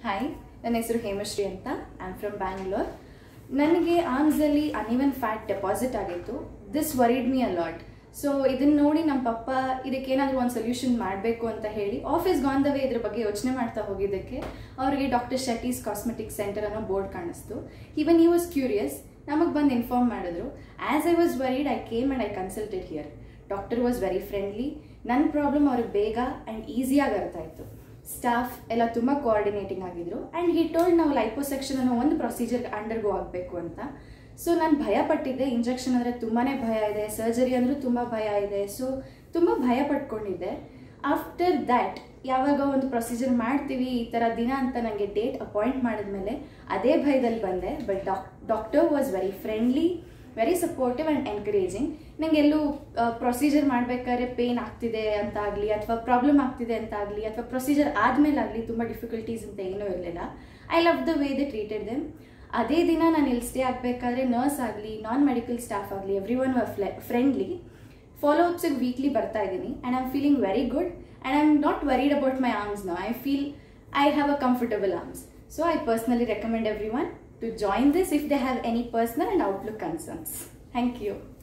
Hi ನನ್ನ ಹೆಸರು ಹೇಮಶ್ರೀ ಅಂತ ಐ ಆಮ್ ಫ್ರಮ್ ಬ್ಯಾಂಗ್ಳೂರ್ ನನಗೆ ಆರ್ಮ್ಸಲ್ಲಿ ಅನ್ಇವನ್ ಫ್ಯಾಟ್ ಡೆಪಾಸಿಟ್ ಆಗಿತ್ತು this worried me a lot so ಇದನ್ನ ನೋಡಿ ನಮ್ಮ ಪಪ್ಪ ಇದಕ್ಕೆ ಏನಾದರೂ ಒಂದು ಸೊಲ್ಯೂಷನ್ ಮಾಡಬೇಕು ಅಂತ ಹೇಳಿ ಆಫೀಸ್ ಗಾನ್ ದ ವೇ ಇದ್ರ ಬಗ್ಗೆ ಯೋಚನೆ ಮಾಡ್ತಾ ಹೋಗಿದ್ದಕ್ಕೆ ಅವರಿಗೆ ಡಾಕ್ಟರ್ ಶೆಟ್ಟೀಸ್ ಕಾಸ್ಮೆಟಿಕ್ ಸೆಂಟರ್ ಅನ್ನೋ ಬೋರ್ಡ್ ಕಾಣಿಸ್ತು ಈವನ್ ಈ ವಾಸ್ ಕ್ಯೂರಿಯಸ್ ನಮಗೆ ಬಂದು ಇನ್ಫಾರ್ಮ್ ಮಾಡಿದ್ರು as I was worried I came and I consulted here doctor was very friendly ನನ್ನ ಪ್ರಾಬ್ಲಮ್ ಅವ್ರಿಗೆ ಬೇಗ ಆ್ಯಂಡ್ ಈಸಿಯಾಗಿ ಅರ್ಥ ಆಯಿತು ಸ್ಟಾಫ್ ಎಲ್ಲ ತುಂಬ ಕೋಆರ್ಡಿನೇಟಿಂಗ್ ಆಗಿದ್ರು ಆ್ಯಂಡ್ ಹಿ ಟೋಲ್ಡ್ ನಾವು ಲೈಪೋಸೆಕ್ಷನ್ ಅನ್ನೋ ಒಂದು ಪ್ರೊಸೀಜರ್ ಅಂಡರ್ಗೋ ಆಗಬೇಕು ಅಂತ ಸೊ ನಾನು ಭಯ ಪಟ್ಟಿದ್ದೆ ಇಂಜೆಕ್ಷನ್ ಅಂದರೆ ತುಂಬಾ ಭಯ ಇದೆ ಸರ್ಜರಿ ಅಂದರೂ ತುಂಬ ಭಯ ಇದೆ ಸೊ ತುಂಬ ಭಯ ಪಟ್ಕೊಂಡಿದ್ದೆ ಆಫ್ಟರ್ ದ್ಯಾಟ್ ಯಾವಾಗ ಒಂದು ಪ್ರೊಸೀಜರ್ ಮಾಡ್ತೀವಿ ಈ ಥರ ದಿನ ಅಂತ ನನಗೆ ಡೇಟ್ ಅಪಾಯಿಂಟ್ ಮಾಡಿದ್ಮೇಲೆ ಅದೇ ಭಯದಲ್ಲಿ ಬಂದೆ but doc doctor was very friendly very supportive and encouraging ನಂಗೆ ಎಲ್ಲೂ ಪ್ರೊಸೀಜರ್ ಮಾಡಬೇಕಾದ್ರೆ ಪೇನ್ ಆಗ್ತಿದೆ ಅಂತ ಆಗಲಿ ಅಥವಾ ಪ್ರಾಬ್ಲಮ್ ಆಗ್ತಿದೆ ಅಂತ ಆಗಲಿ ಅಥವಾ ಪ್ರೊಸೀಜರ್ ಆದಮೇಲೆ ಆಗಲಿ ತುಂಬ ಡಿಫಿಕಲ್ಟೀಸ್ ಅಂತ ಏನೂ ಇರಲಿಲ್ಲ I love the way they treated them ಅದೇ ದಿನ ನಾನು ಇಲ್ಲಿ ಸ್ಟೇ ಆಗಬೇಕಾದ್ರೆ ನರ್ಸ್ ಆಗಲಿ ನಾನ್ ಮೆಡಿಕಲ್ ಸ್ಟಾಫ್ ಆಗಲಿ ಎವ್ರಿ ಒನ್ ವರ್ ಫ್ಲೆ ಫ್ರೆಂಡ್ಲಿ ಫಾಲೋ ಅಪ್ಸಿಗೆ ವೀಕ್ಲಿ ಬರ್ತಾ ಇದ್ದೀನಿ and I am feeling very good and I am not worried about my arms no I feel I have a comfortable arms so I personally recommend everyone to join this if they have any personal and outlook concerns. Thank you.